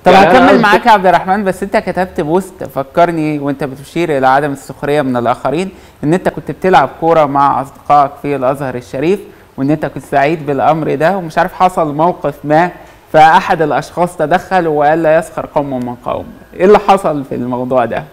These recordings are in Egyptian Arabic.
طب يعني أنا هكمل أذكر- معاك يا عبد الرحمن بس انت كتبت بوست فكرني وانت بتشير الى عدم السخريه من الاخرين ان انت كنت بتلعب كوره مع اصدقائك في الازهر الشريف وان انت كنت سعيد بالامر ده ومش عارف حصل موقف ما فاحد الاشخاص تدخل وقال لا يسخر قوم من قوم ايه اللي حصل في الموضوع ده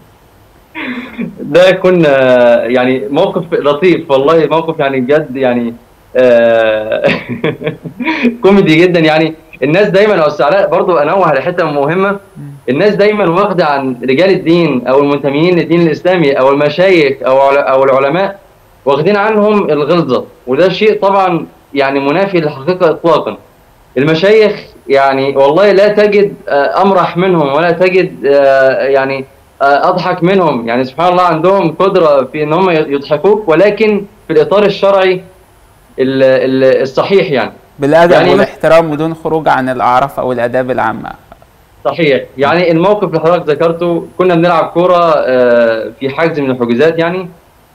ده كنا يعني موقف لطيف والله موقف يعني بجد يعني آه، كوميدي جدا يعني الناس دايما او السعلاء برضو انوه على حته مهمه الناس دايما واخده عن رجال الدين او المنتميين للدين الاسلامي او المشايخ او عل- او العلماء واخدين عنهم الغلظه وده شيء طبعا يعني منافي للحقيقه اطلاقا المشايخ يعني والله لا تجد آه، امرح منهم ولا تجد آه، يعني آه، اضحك منهم يعني سبحان الله عندهم قدره في ان هم يضحكوك ولكن في الاطار الشرعي ال- ال- الصحيح يعني بالادب يعني والاحترام بدون خروج عن الاعراف او الاداب العامه صحيح يعني الموقف اللي حضرتك ذكرته كنا بنلعب كوره آه، في حجز من الحجوزات يعني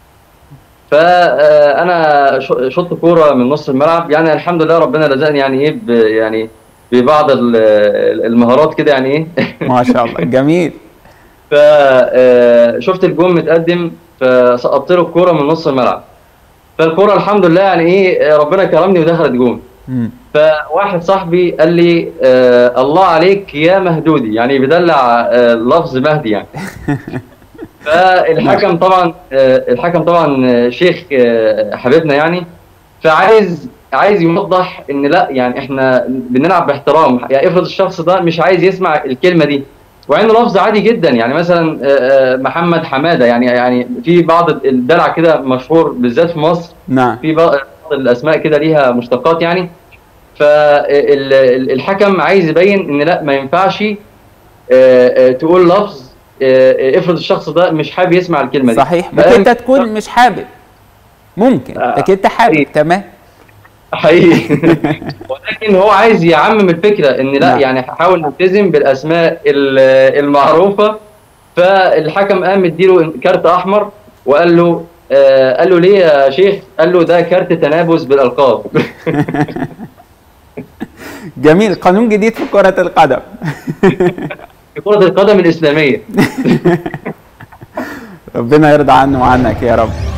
فانا شطت كوره من نص الملعب يعني الحمد لله ربنا رزقني يعني ايه ب- يعني ببعض ال- المهارات كده يعني ايه ما شاء الله جميل فشفت الجون متقدم فسقطت له الكوره من نص الملعب فالكوره الحمد لله يعني ايه ربنا كرمني ودخلت جون مم. فواحد صاحبي قال لي آه الله عليك يا مهدودي يعني بيدلع آه لفظ مهدي يعني فالحكم طبعا آه الحكم طبعا آه، شيخ آه حبيبنا يعني فعايز عايز يوضح ان لا يعني احنا بنلعب باحترام يعني افرض الشخص ده مش عايز يسمع الكلمه دي وعنده لفظ عادي جدا يعني مثلا آه، آه، محمد حماده يعني يعني في بعض الدلع كده مشهور بالذات في مصر نعم في بعض الاسماء كده ليها مشتقات يعني فالحكم عايز يبين ان لا ما ينفعش آه، آه، تقول لفظ آه، افرض الشخص ده مش حابب يسمع الكلمه دي صحيح ممكن فقام- انت تكون مش حابب ممكن آه، لكن انت حابب حقيقي. تمام حقيقي ولكن هو عايز يعمم الفكره ان لا نعم. يعني حاول نلتزم بالاسماء ال- المعروفه فالحكم قام مديله كارت احمر وقال له آه قال له ليه يا شيخ؟ قال له ده كارت تنابز بالالقاب جميل قانون جديد في كرة القدم في كره القدم الاسلاميه ربنا يرضى عنه وعنك يا رب